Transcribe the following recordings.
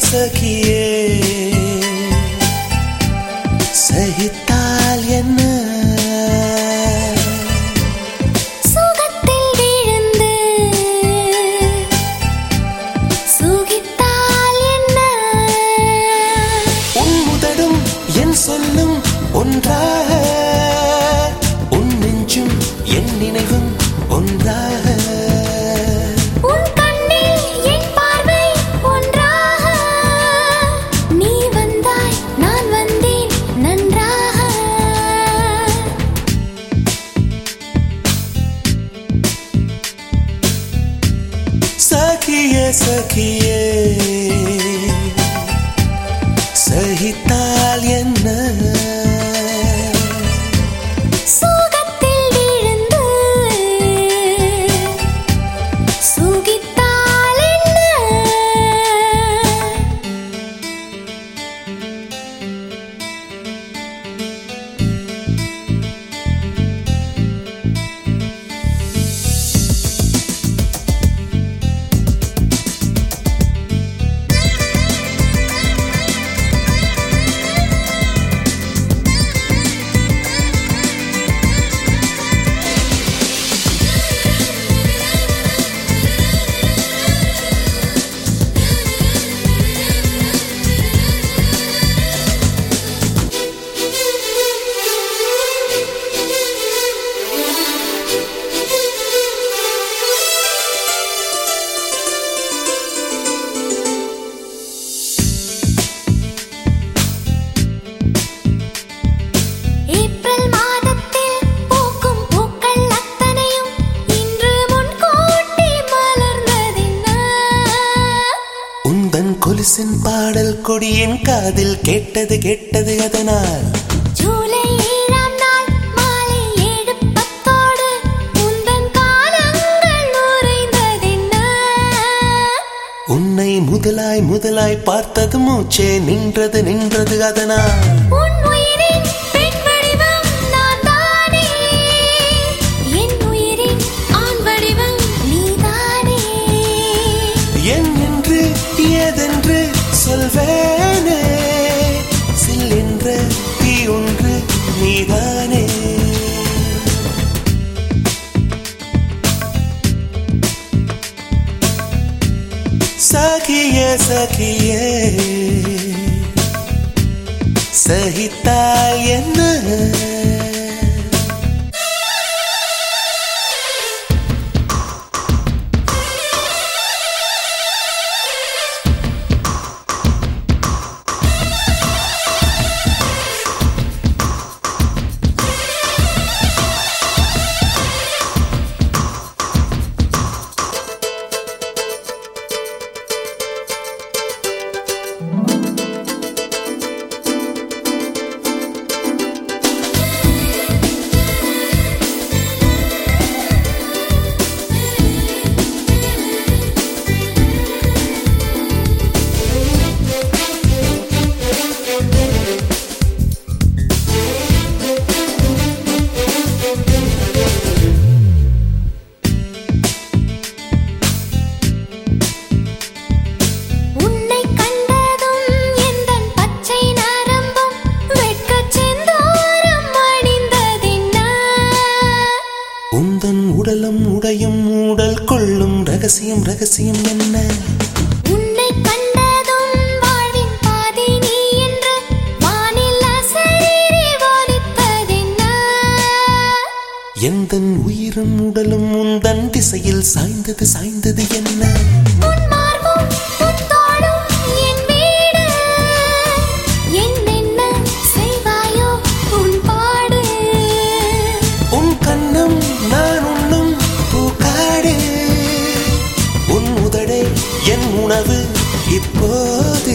சகியே சகித்தால் என்ன சுகத்தில் விழுந்து சுகித்தால் என்ன உன் முதடும் என் சொல்லும் ஒன்றாக உன் நெஞ்சும் என் நினைவும் ஒன்றாக உன் கண்ணில் என் பார்வை ஒன்றாக நீ வந்தாய் நான் வந்தேன் நன்றாக சகியே சகியே சகித்தால் என்ன சுகத்தில் விழுந்து சுகித்தால் என்ன ஏப்ரல் மாதத்தில் பூக்கும் பூக்கள் அத்தனையும் இன்று முன்கூட்டி மலர்ந்ததென்ன உந்தன் கொலுசின் பாடல் கொடியின் காதில் கேட்டது கேட்டது அதனால் ஜூலை ஏழாம் நாள் மாலை ஏழு பத்தோடு உந்தன் காலங்கள் நுரைந்ததென்ன உன்னை முதலாய் முதலாய் பார்த்தது மூச்சே நின்றது நின்றது அதனால் உன் உயிரின் பெண் வடிவம் நான் தானே என் உயிரின் ஆண் வடிவம் நீதானே என் என்று ஏதென்று சொல்வேனே சில் என்ற தீ ஒன்று நீதானே சகிய சகியே சகித்தால் என்ன உன்னை கண்டதும் எந்தன் பச்சை நரம்பும் வெட்கச் செந்தூரம் அணிந்ததென்ன உந்தன் உடலும் உடையும் ஊடல் கொள்ளும் ரகசியம் ரகசியம் என்ன உன்னை கண்டதும் வாழ்வின் பாதி நீ என்று வானில் அசரீரி வாலித்ததென்ன எந்தன் உயிரும் உடலும் உந்தன் திசையில் சாய்ந்தது சாய்ந்தது என்ன உன் மார்பும் உன் தோளும் என் வீடு என்னென்ன செய்வாயோ உன் பாடு உன் கண்ணம் நான் உண்ணும் பூக்காடு உன் உதடே என் உணவு இப்போது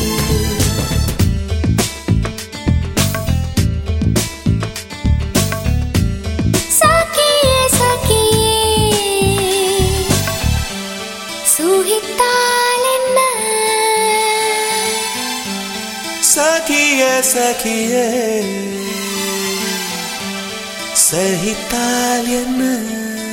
சகியே சகியே சுகித்தால் என்ன சகிய சகியே சகித்தால் என்ன